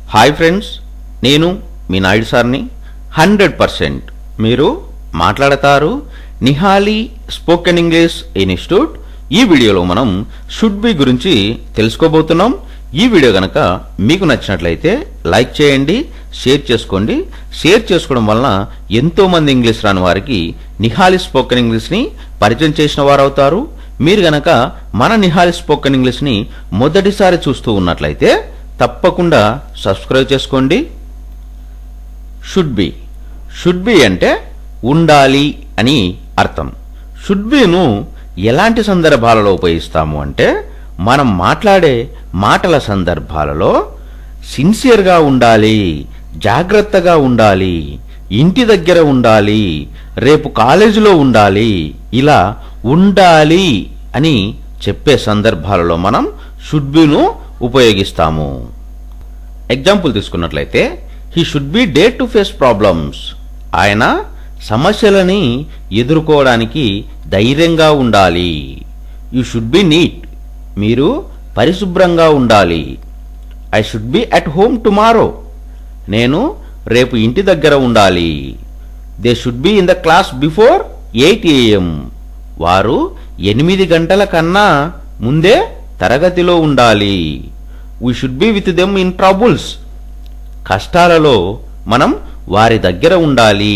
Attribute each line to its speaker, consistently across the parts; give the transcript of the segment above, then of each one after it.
Speaker 1: hi friends నేను మీ నాయుడు సార్ని hundred percent మీరు మాట్లాడతారు నిహాలి స్పోకెన్ ఇంగ్లీష్ ఇన్స్టిట్యూట్ ఈ వీడియోలో మనం షుడ్ బి గురించి తెలుసుకోబోతున్నాం ఈ వీడియో కనుక మీకు నచ్చినట్లయితే లైక్ చేయండి షేర్ చేసుకోండి షేర్ చేసుకోవడం వలన ఎంతో మంది ఇంగ్లీష్ రాని వారికి నిహాలి స్పోకెన్ ఇంగ్లీష్ని పరిచయం చేసిన వారు అవుతారు మీరు గనక మన నిహాలి స్పోకెన్ ఇంగ్లీష్ని మొదటిసారి చూస్తూ ఉన్నట్లయితే తప్పకుండా సబ్స్క్రైబ్ చేసుకోండి షుడ్ బి షుడ్ బి అంటే ఉండాలి అని అర్థం షుడ్ బిను ఎలాంటి సందర్భాలలో ఉపయోగిస్తాము అంటే మనం మాట్లాడే మాటల సందర్భాలలో సిన్సియర్గా ఉండాలి జాగ్రత్తగా ఉండాలి ఇంటి దగ్గర ఉండాలి రేపు కాలేజీలో ఉండాలి ఇలా ఉండాలి అని చెప్పే సందర్భాలలో మనం షుడ్ బిను ఉపయోగిస్తాము ఎగ్జాంపుల్ తీసుకున్నట్లయితే he should be day to face problems ఆయన సమస్యలని ఎదుర్కోవడానికి ధైర్యంగా ఉండాలి యు షుడ్ బి నీట్ మీరు పరిశుభ్రంగా ఉండాలి I should be at home tomorrow నేను రేపు ఇంటి దగ్గర ఉండాలి they should be in the class before eight AM వారు ఎనిమిది గంటల కన్నా ముందే తరగతిలో ఉండాలి we should be with them in troubles కష్టాలలో మనం వారి దగ్గర ఉండాలి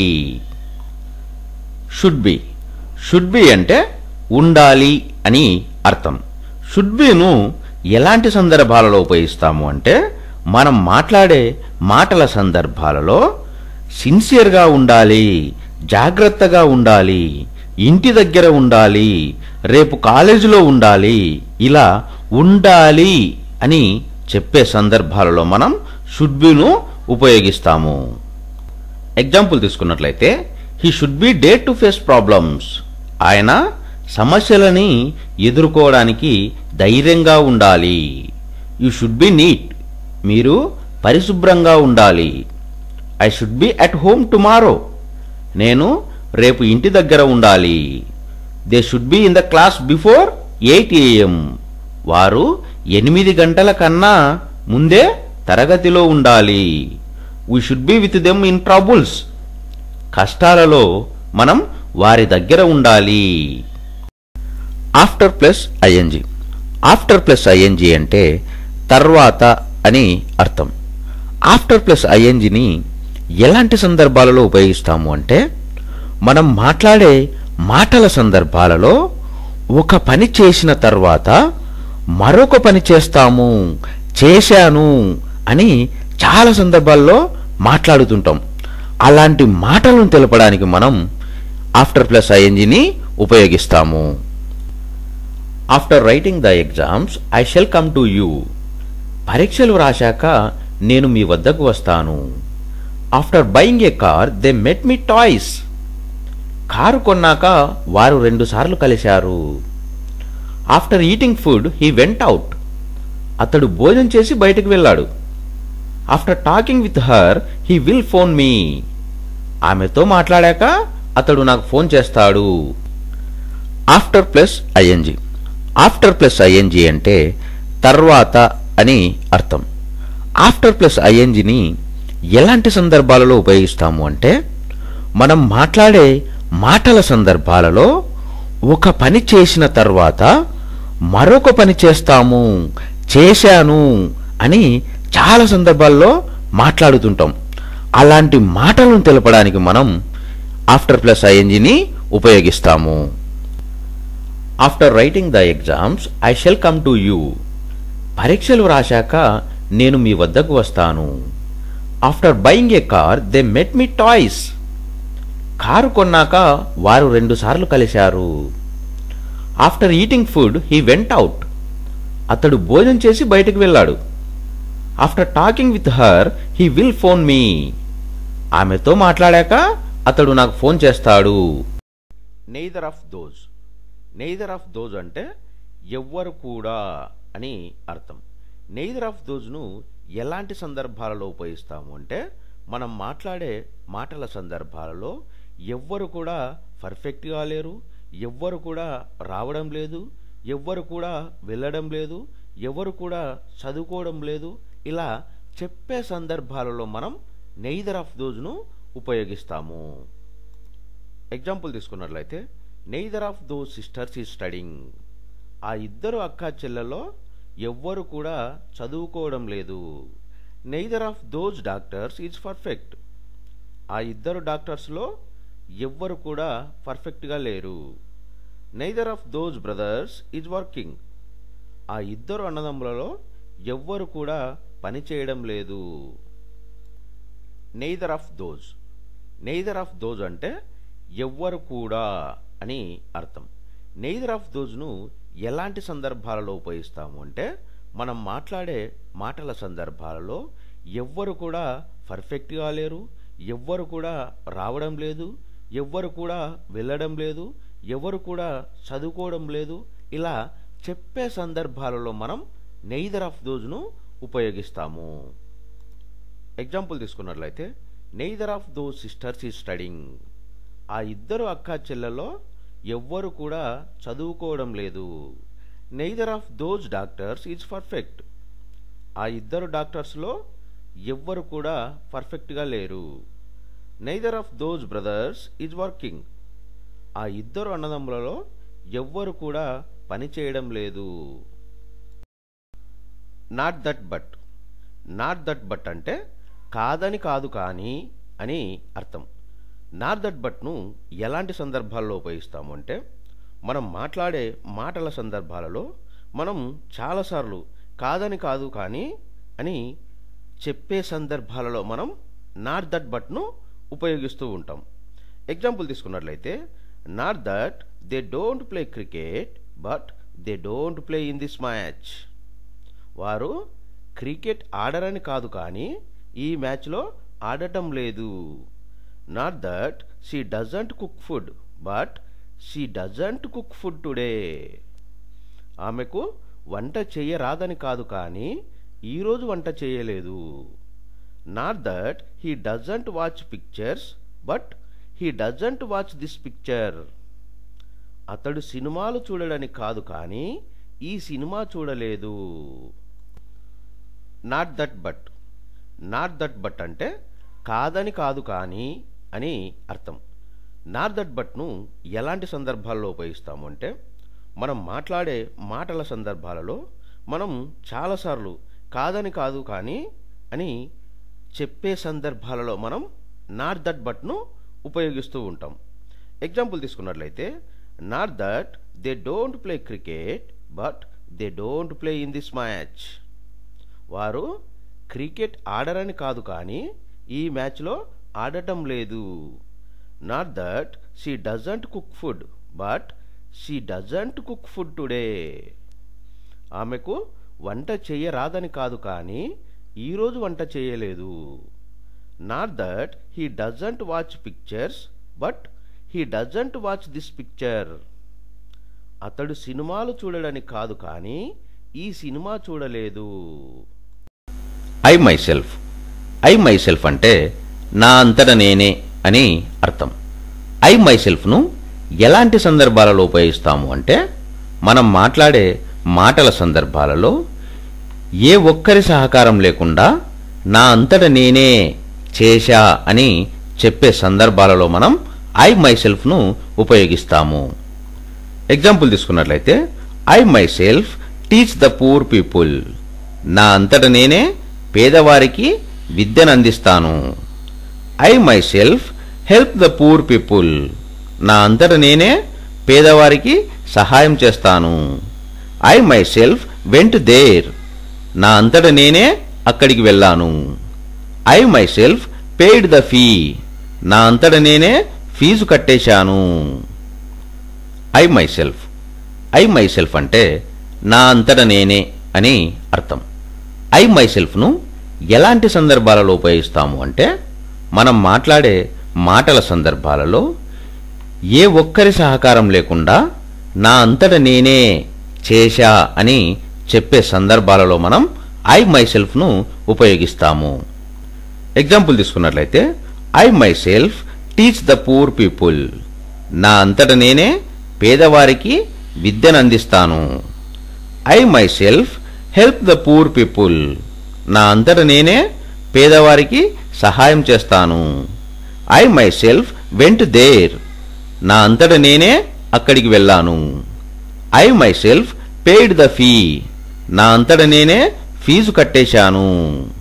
Speaker 1: షుడ్ బి షుడ్ బి అంటే ఉండాలి అని అర్థం షుడ్ బిను ఎలాంటి సందర్భాలలో ఉపయోగిస్తాము అంటే మనం మాట్లాడే మాటల సందర్భాలలో సిన్సియర్గా ఉండాలి జాగ్రత్తగా ఉండాలి ఇంటి దగ్గర ఉండాలి రేపు కాలేజీలో ఉండాలి ఇలా ఉండాలి అని చెప్పే సందర్భాలలో మనం షుడ్ బిను ఉపయోగిస్తాము ఎగ్జాంపుల్ తీసుకున్నట్లయితే he should be day to face problems ఆయన సమస్యలని ఎదుర్కోవడానికి ధైర్యంగా ఉండాలి యు షుడ్ బి నీట్ మీరు పరిశుభ్రంగా ఉండాలి I should be at home tomorrow నేను రేపు ఇంటి దగ్గర ఉండాలి they should be in the class before eight AM వారు ఎనిమిది గంటల కన్నా ముందే తరగతిలో ఉండాలి we should be with them in troubles కష్టాలలో మనం వారి దగ్గర ఉండాలి after plus ING after plus ING అంటే తర్వాత అని అర్థం ఆఫ్టర్ ప్లస్ ఐఎన్జిని ఎలాంటి సందర్భాలలో ఉపయోగిస్తాము అంటే మనం మాట్లాడే మాటల సందర్భాలలో ఒక పని చేసిన తర్వాత మరొక పని చేస్తాము చేశాను అని చాలా సందర్భాల్లో మాట్లాడుతుంటాం అలాంటి మాటలను తెలపడానికి మనం ఆఫ్టర్ ప్లస్ ఐఎన్జిని ఉపయోగిస్తాము after writing the exams I shall come to you పరీక్షలు రాశాక నేను మీ వద్దకు వస్తాను after buying a car they met me twice కారు కొన్నాక వారు రెండుసార్లు కలిశారు after eating food he went out అతడు భోజనం చేసి బయటకు వెళ్ళాడు after talking with her he will phone me ఆమెతో మాట్లాడాక అతడు నాకు ఫోన్ చేస్తాడు after plus ING after plus ING అంటే తర్వాత అని అర్థం ఆఫ్టర్ ప్లస్ ఐఎన్జిని ఎలాంటి సందర్భాలలో ఉపయోగిస్తాము అంటే మనం మాట్లాడే మాటల సందర్భాలలో ఒక పని చేసిన తర్వాత మరొక పని చేస్తాము చేశాను అని చాలా సందర్భాల్లో మాట్లాడుతుంటాం అలాంటి మాటలను తెలపడానికి మనం ఆఫ్టర్ ప్లస్ ఐఎన్జిని ఉపయోగిస్తాము after writing the exams I shall come to you పరీక్షలు రాశాక నేను మీ వద్దకు వస్తాను after buying a car they met me twice కారు కొన్నాక వారు రెండుసార్లు కలిశారు after eating food he went out అతడు భోజనం చేసి బయటకు వెళ్ళాడు after talking with her he will phone me ఆమెతో మాట్లాడాక అతడు నాకు ఫోన్ చేస్తాడు neither of those neither of those అంటే ఎవ్వరు కూడా అని అర్థం నెయిదర్ ఆఫ్ దోజ్ను ఎలాంటి సందర్భాలలో ఉపయోగిస్తాము అంటే మనం మాట్లాడే మాటల సందర్భాలలో ఎవ్వరు కూడా పర్ఫెక్ట్గా లేరు ఎవ్వరు కూడా రావడం లేదు ఎవ్వరు కూడా వెళ్ళడం లేదు ఎవరు కూడా చదువుకోవడం లేదు ఇలా చెప్పే సందర్భాలలో మనం నెయిదర్ ఆఫ్ దోజ్ను ఉపయోగిస్తాము ఎగ్జాంపుల్ తీసుకున్నట్లయితే neither of those sisters is studying ఆ ఇద్దరు అక్క చెల్లెల్లో ఎవ్వరు కూడా చదువుకోవడం లేదు neither of those doctors is perfect ఆ ఇద్దరు డాక్టర్స్లో ఎవ్వరు కూడా పర్ఫెక్ట్గా లేరు neither of those brothers is working ఆ ఇద్దరు అన్నదమ్ములలో ఎవ్వరు కూడా పని చేయడం లేదు neither of those neither of those అంటే ఎవ్వరు కూడా అని అర్థం నెయిదర్ ఆఫ్ దోజ్ను ఎలాంటి సందర్భాలలో ఉపయోగిస్తాము అంటే మనం మాట్లాడే మాటల సందర్భాలలో ఎవ్వరు కూడా పర్ఫెక్ట్గా లేరు ఎవ్వరు కూడా రావడం లేదు ఎవ్వరు కూడా వెళ్ళడం లేదు ఎవరు కూడా చదువుకోవడం లేదు ఇలా చెప్పే సందర్భాలలో మనం నెయిదర్ ఆఫ్ దోజ్ను ఉపయోగిస్తాము ఎగ్జాంపుల్ తీసుకున్నట్లయితే neither of those sisters is studying ఆ ఇద్దరు అక్క చెల్లెల్లో ఎవ్వరు కూడా చదువుకోవడం లేదు neither of those doctors is perfect ఆ ఇద్దరు డాక్టర్స్లో ఎవ్వరు కూడా పర్ఫెక్ట్గా లేరు neither of those brothers is working ఆ ఇద్దరు అన్నదమ్ములలో ఎవ్వరు కూడా పని చేయడం లేదు not that but not that but అంటే కాదని కాదు కానీ అని అర్థం నాట్ దట్ బట్ను ఎలాంటి సందర్భాల్లో ఉపయోగిస్తాము అంటే మనం మాట్లాడే మాటల సందర్భాలలో మనం చాలాసార్లు కాదని కాదు కానీ అని చెప్పే సందర్భాలలో మనం నాట్ దట్ బట్ను ఉపయోగిస్తూ ఉంటాం ఎగ్జాంపుల్ తీసుకున్నట్లయితే not that they don't play cricket but they don't play in this match వారు క్రికెట్ ఆడరని కాదు కానీ ఈ మ్యాచ్లో ఆడటం లేదు not that she doesn't cook food but she doesn't cook food today ఆమెకు వంట చేయరాదని కాదు కానీ ఈరోజు వంట చేయలేదు not that he doesn't watch pictures but he doesn't watch this picture అతడు సినిమాలు చూడడని కాదు కానీ ఈ సినిమా చూడలేదు not that but not that but అంటే కాదని కాదు కానీ అని అర్థం నాట్ దట్ బట్ను ఎలాంటి సందర్భాల్లో ఉపయోగిస్తాము అంటే మనం మాట్లాడే మాటల సందర్భాలలో మనం చాలాసార్లు కాదని కాదు కానీ అని చెప్పే సందర్భాలలో మనం నాట్ దట్ బట్ను ఉపయోగిస్తూ ఉంటాం ఎగ్జాంపుల్ తీసుకున్నట్లయితే not that they don't play cricket but they don't play in this match వారు క్రికెట్ ఆడరని కాదు కానీ ఈ మ్యాచ్లో ఆడటం లేదు not that she doesn't cook food but she doesn't cook food today ఆమెకు వంట చేయరాదని కాదు కానీ ఈరోజు వంట చేయలేదు not that he doesn't watch pictures but he doesn't watch this picture అతడు సినిమాలు చూడడని కాదు కానీ ఈ సినిమా చూడలేదు
Speaker 2: ఐ మైసెల్ఫ్ ఐ మైసెల్ఫ్ అంటే నా అంతట నేనే అని అర్థం ఐ మైసెల్ఫ్ను ఎలాంటి సందర్భాలలో ఉపయోగిస్తాము అంటే మనం మాట్లాడే మాటల సందర్భాలలో ఏ ఒక్కరి సహకారం లేకుండా నా అంతట నేనే చేశా అని చెప్పే సందర్భాలలో మనం ఐ మైసెల్ఫ్ను ఉపయోగిస్తాము ఎగ్జాంపుల్ తీసుకున్నట్లయితే I myself teach the poor people నా అంతట నేనే పేదవారికి విద్యను అందిస్తాను I myself help the poor people నా అంతట నేనే పేదవారికి సహాయం చేస్తాను I myself went there నా అంతట నేనే అక్కడికి వెళ్ళాను I myself paid the fee నా అంతట నేనే ఫీజు కట్టేశాను ఐ మైసెల్ఫ్ ఐ మైసెల్ఫ్ అంటే నా అంతట నేనే అని అర్థం ఐ మైసెల్ఫ్ను ఎలాంటి సందర్భాలలో ఉపయోగిస్తాము అంటే మనం మాట్లాడే మాటల సందర్భాలలో ఏ ఒక్కరి సహకారం లేకుండా నా అంతట నేనే చేశా అని చెప్పే సందర్భాలలో మనం ఐ మైసెల్ఫ్ను ఉపయోగిస్తాము ఎగ్జాంపుల్ తీసుకున్నట్లయితే I myself teach the poor people నా అంతట నేనే పేదవారికి విద్యను అందిస్తాను I myself help the poor people నా అంతట నేనే పేదవారికి సహాయం చేస్తాను I myself went there నా అంతట నేనే అక్కడికి వెళ్ళాను I myself paid the fee నా అంతట నేనే ఫీజు కట్టేశాను